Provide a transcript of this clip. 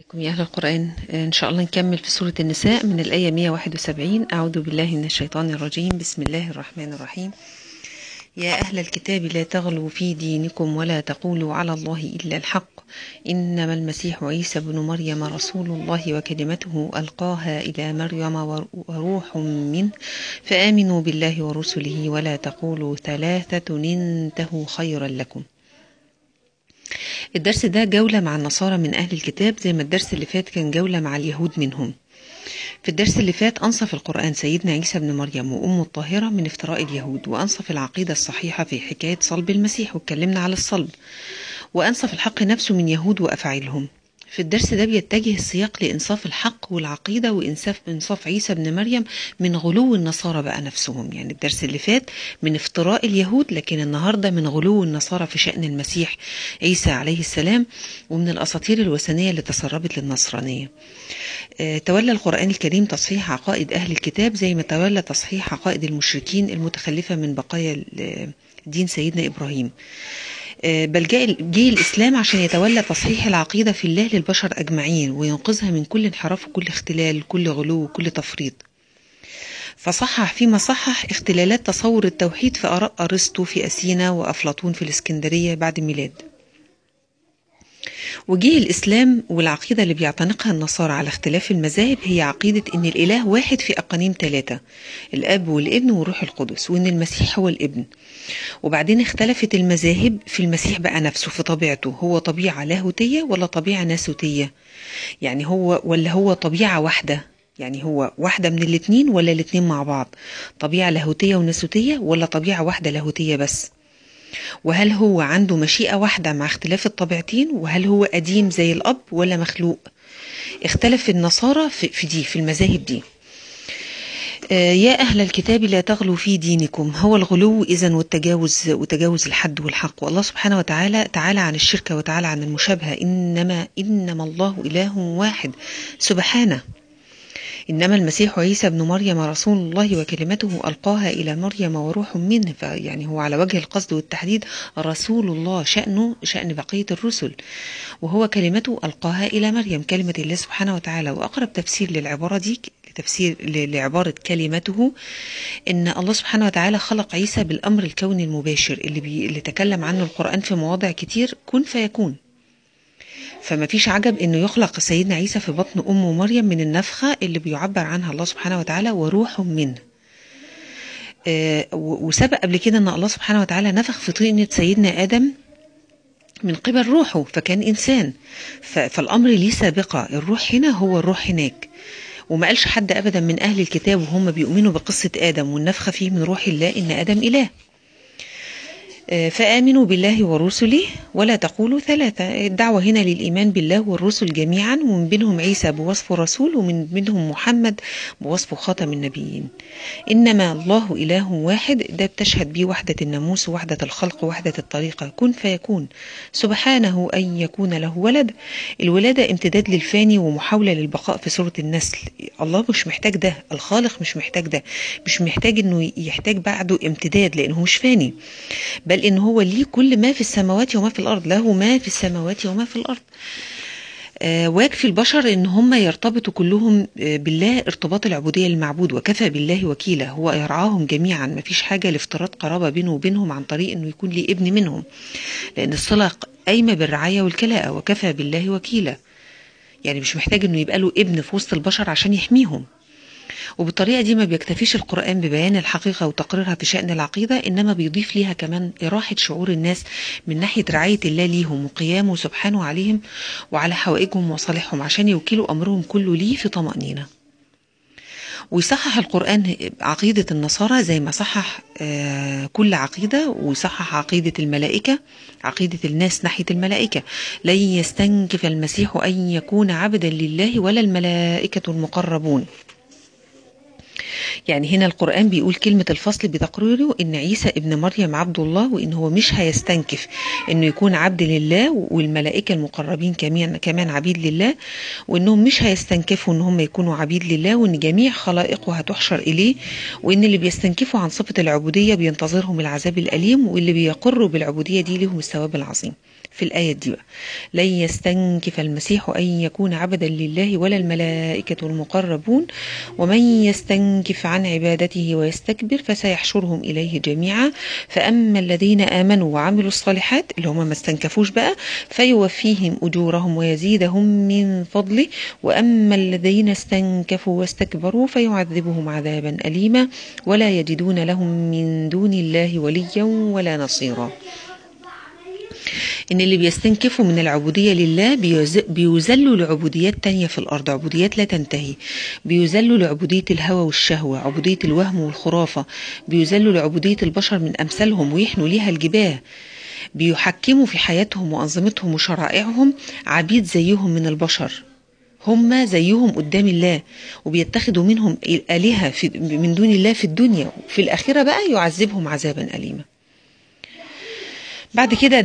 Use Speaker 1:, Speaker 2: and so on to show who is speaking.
Speaker 1: عليكم يا أهل القرآن إن شاء الله نكمل في سورة النساء من الآية 171 أعوذ بالله من الشيطان الرجيم بسم الله الرحمن الرحيم يا أهل الكتاب لا تغلوا في دينكم ولا تقولوا على الله إلا الحق إنما المسيح عيسى بن مريم رسول الله وكلمته ألقاها إلى مريم وروح منه فآمنوا بالله ورسله ولا تقولوا ثلاثة انتهوا خيرا لكم الدرس ده جولة مع النصارى من أهل الكتاب زي ما الدرس اللي فات كان جولة مع اليهود منهم في الدرس اللي فات أنصف القرآن سيدنا عيسى بن مريم وأمه الطاهرة من افتراء اليهود وأنصف العقيدة الصحيحة في حكاية صلب المسيح واتكلمنا على الصلب وأنصف الحق نفسه من يهود وأفعالهم في الدرس ده بيتجه السياق لإنصاف الحق والعقيدة وإنصاف إنصاف عيسى بن مريم من غلو النصارى بقى نفسهم يعني الدرس اللي فات من افتراء اليهود لكن النهاردة من غلو النصارى في شأن المسيح عيسى عليه السلام ومن الأساطير الوثنية اللي تسربت للنصرانية آه، تولى القرآن الكريم تصحيح عقائد أهل الكتاب زي ما تولى تصحيح عقائد المشركين المتخلفة من بقايا دين سيدنا إبراهيم بل جاء جه الإسلام عشان يتولى تصحيح العقيدة في الله للبشر أجمعين وينقذها من كل انحراف وكل اختلال كل غلو وكل تفريط فصحح فيما صحح اختلالات تصور التوحيد في آراء أرسطو في أثينا وأفلاطون في الإسكندرية بعد الميلاد وجه الإسلام والعقيدة اللي بيعتنقها النصارى على اختلاف المذاهب هي عقيدة إن الإله واحد في أقانيم ثلاثة الأب والابن والروح القدس وإن المسيح هو الابن وبعدين اختلفت المذاهب في المسيح بقى نفسه في طبيعته هو طبيعة لاهوتية ولا طبيعة ناسوتية يعني هو ولا هو طبيعة واحدة يعني هو واحدة من الاتنين ولا الاتنين مع بعض طبيعة لاهوتية وناسوتية ولا طبيعة واحدة لاهوتية بس وهل هو عنده مشيئة واحدة مع اختلاف الطبيعتين وهل هو قديم زي الأب ولا مخلوق اختلف النصارى في دي في المذاهب دي يا أهل الكتاب لا تغلوا في دينكم هو الغلو إذا والتجاوز وتجاوز الحد والحق والله سبحانه وتعالى تعالى عن الشرك وتعالى عن المشابهة إنما إنما الله إله واحد سبحانه إنما المسيح عيسى بن مريم رسول الله وكلمته ألقاها إلى مريم وروح منه فيعني هو على وجه القصد والتحديد رسول الله شأنه شأن بقية الرسل وهو كلمته ألقاها إلى مريم كلمة الله سبحانه وتعالى وأقرب تفسير للعبارة دي تفسير لعبارة كلمته إن الله سبحانه وتعالى خلق عيسى بالأمر الكوني المباشر اللي, بي اللي تكلم عنه القرآن في مواضع كتير كن فيكون فما فيش عجب انه يخلق سيدنا عيسى في بطن امه مريم من النفخه اللي بيعبر عنها الله سبحانه وتعالى وروح منه آه وسبق قبل كده ان الله سبحانه وتعالى نفخ في طينه سيدنا ادم من قبل روحه فكان انسان فالامر ليه سابقه الروح هنا هو الروح هناك وما قالش حد ابدا من اهل الكتاب وهم بيؤمنوا بقصه ادم والنفخه فيه من روح الله ان ادم اله فآمنوا بالله ورسله ولا تقولوا ثلاثة الدعوة هنا للإيمان بالله والرسل جميعا ومن بينهم عيسى بوصفه رسول ومن بينهم محمد بوصفه خاتم النبيين إنما الله إله واحد ده بتشهد به وحدة الناموس ووحدة الخلق ووحدة الطريقة كن فيكون سبحانه أن يكون له ولد الولادة امتداد للفاني ومحاولة للبقاء في صورة النسل الله مش محتاج ده الخالق مش محتاج ده مش محتاج انه يحتاج بعده امتداد لانه مش فاني بل ان هو ليه كل ما في السماوات وما في الارض له ما في السماوات وما في الارض آه ويكفي البشر ان هم يرتبطوا كلهم بالله ارتباط العبوديه للمعبود وكفى بالله وكيلا هو يرعاهم جميعا ما فيش حاجه لافتراض قرابه بينه وبينهم عن طريق انه يكون ليه ابن منهم لان الصله قايمه بالرعايه والكلاءه وكفى بالله وكيلا يعني مش محتاج انه يبقى له ابن في وسط البشر عشان يحميهم وبالطريقة دي ما بيكتفيش القرآن ببيان الحقيقة وتقريرها في شأن العقيدة إنما بيضيف ليها كمان إراحة شعور الناس من ناحية رعاية الله ليهم وقيامه سبحانه عليهم وعلى حوائجهم وصالحهم عشان يوكلوا أمرهم كله ليه في طمأنينة ويصحح القرآن عقيدة النصارى زي ما صحح كل عقيدة ويصحح عقيدة الملائكة عقيدة الناس ناحية الملائكة لن يستنكف المسيح أن يكون عبدا لله ولا الملائكة المقربون يعني هنا القرآن بيقول كلمة الفصل بتقريره إن عيسى ابن مريم عبد الله وإن هو مش هيستنكف إنه يكون عبد لله والملائكة المقربين كمان كمان عبيد لله وإنهم مش هيستنكفوا إن هم يكونوا عبيد لله وإن جميع خلائقه هتحشر إليه وإن اللي بيستنكفوا عن صفة العبودية بينتظرهم العذاب الأليم واللي بيقروا بالعبودية دي لهم الثواب العظيم في الآية دي بقى لن يستنكف المسيح أن يكون عبدا لله ولا الملائكة المقربون ومن يستنكف عن عبادته ويستكبر فسيحشرهم إليه جميعا فأما الذين آمنوا وعملوا الصالحات اللي هم ما استنكفوش بقى فيوفيهم أجورهم ويزيدهم من فضله وأما الذين استنكفوا واستكبروا فيعذبهم عذابا أليما ولا يجدون لهم من دون الله وليا ولا نصيرا ان اللي بيستنكفوا من العبودية لله بيذلوا لعبوديات تانية في الارض عبوديات لا تنتهي بيذلوا لعبودية الهوى والشهوة عبودية الوهم والخرافة بيذلوا لعبودية البشر من امثالهم ويحنوا ليها الجباه بيحكموا في حياتهم وانظمتهم وشرائعهم عبيد زيهم من البشر هم زيهم قدام الله وبيتخذوا منهم الآلهة في من دون الله في الدنيا في الآخرة بقى يعذبهم عذابا أليما بعد كده